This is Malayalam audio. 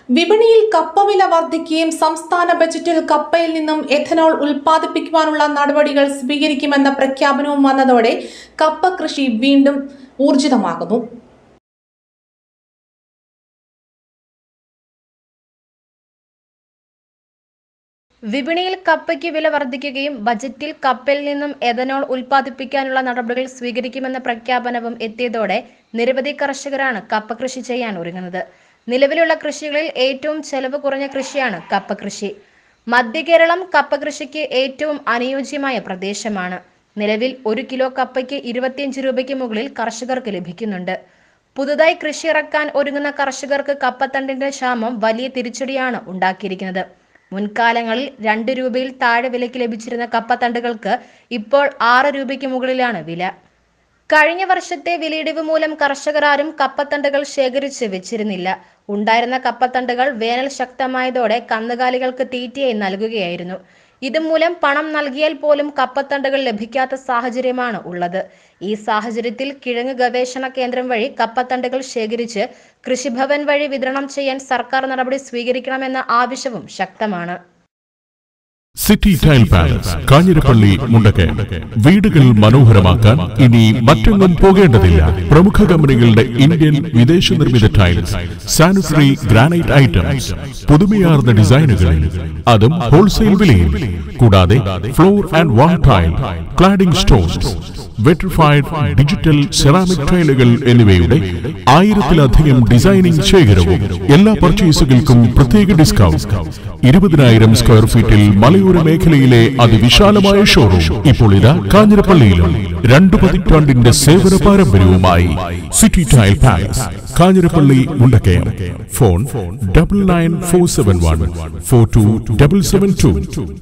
വിപണിയിൽ കപ്പ വില വർദ്ധിക്കുകയും സംസ്ഥാന ബജറ്റിൽ കപ്പയിൽ നിന്നും എഥനോൾ ഉൽപ്പാദിപ്പിക്കുവാനുള്ള നടപടികൾ സ്വീകരിക്കുമെന്ന പ്രഖ്യാപനവും വന്നതോടെ കപ്പ കൃഷി വീണ്ടും ഊർജിതമാകുന്നു വിപണിയിൽ കപ്പയ്ക്ക് വില വർദ്ധിക്കുകയും ബജറ്റിൽ കപ്പയിൽ നിന്നും എഥനോൾ ഉൽപ്പാദിപ്പിക്കാനുള്ള നടപടികൾ സ്വീകരിക്കുമെന്ന പ്രഖ്യാപനവും എത്തിയതോടെ നിരവധി കർഷകരാണ് കപ്പ കൃഷി ചെയ്യാൻ ഒരുങ്ങുന്നത് നിലവിലുള്ള കൃഷികളിൽ ഏറ്റവും ചെലവ് കുറഞ്ഞ കൃഷിയാണ് കപ്പ കൃഷി മധ്യ കേരളം കപ്പ കൃഷിക്ക് ഏറ്റവും അനുയോജ്യമായ പ്രദേശമാണ് നിലവിൽ ഒരു കിലോ കപ്പയ്ക്ക് ഇരുപത്തിയഞ്ച് രൂപയ്ക്ക് മുകളിൽ കർഷകർക്ക് ലഭിക്കുന്നുണ്ട് പുതുതായി കൃഷി ഇറക്കാൻ ഒരുങ്ങുന്ന കർഷകർക്ക് കപ്പത്തണ്ടിന്റെ ക്ഷാമം വലിയ തിരിച്ചടിയാണ് ഉണ്ടാക്കിയിരിക്കുന്നത് മുൻകാലങ്ങളിൽ രണ്ട് രൂപയിൽ താഴെ വിലയ്ക്ക് ലഭിച്ചിരുന്ന കപ്പത്തണ്ടുകൾക്ക് ഇപ്പോൾ ആറ് രൂപയ്ക്ക് മുകളിലാണ് വില കഴിഞ്ഞ വർഷത്തെ വിലയിടിവ് മൂലം കർഷകർ ആരും കപ്പത്തണ്ടുകൾ ശേഖരിച്ച് വെച്ചിരുന്നില്ല ഉണ്ടായിരുന്ന കപ്പത്തണ്ടുകൾ വേനൽ ശക്തമായതോടെ കന്നുകാലികൾക്ക് തീറ്റയായി നൽകുകയായിരുന്നു ഇതുമൂലം പണം നൽകിയാൽ പോലും കപ്പത്തണ്ടുകൾ ലഭിക്കാത്ത സാഹചര്യമാണ് ഉള്ളത് ഈ സാഹചര്യത്തിൽ കിഴങ്ങ് ഗവേഷണ കേന്ദ്രം വഴി കപ്പത്തണ്ടുകൾ ശേഖരിച്ച് കൃഷിഭവൻ വഴി വിതരണം ചെയ്യാൻ സർക്കാർ നടപടി സ്വീകരിക്കണമെന്ന ആവശ്യവും ശക്തമാണ് city tile palace Kanjirappally Mundakayam വീടുകൾ മനോഹരമാക്കാൻ ഇനി മറ്റൊന്നും പോകേണ്ടതില്ല പ്രമുഖ കമ്പനികളുടെ ഇന്ത്യൻ വിദേശ നിർമ്മിത ടൈൽസ് സാനിറ്ററി ഗ്രാനൈറ്റ് ഐറ്റംസ് പുതുമയാർന്ന ഡിസൈനുകളിൽ അതും ഹോൾസെയിൽ വിലയിൽ കൂടാതെ floor and wall tile cladding stones vitrified digital ceramic ടൈലുകൾ എന്നിവയുടെ ആയിരത്തിലധികം ഡിസൈനിംഗ് ശേഖരവും എല്ലാ പർച്ചേസുകൾക്കും പ്രത്യേക ഡിസ്കൗണ്ട് ഇരുപതിനായിരം സ്ക്വയർ ഫീറ്റിൽ മലയോര മേഖലയിലെ അതിവിശാലമായ ഷോറൂം ഇപ്പോൾ ഇതാ കാഞ്ഞിരപ്പള്ളിയിലും രണ്ടു പതിറ്റാണ്ടിന്റെ സേവന പാരമ്പര്യവുമായി city tile palace Kanjirappally Mundakayam phone double nine four seven one four two double seven to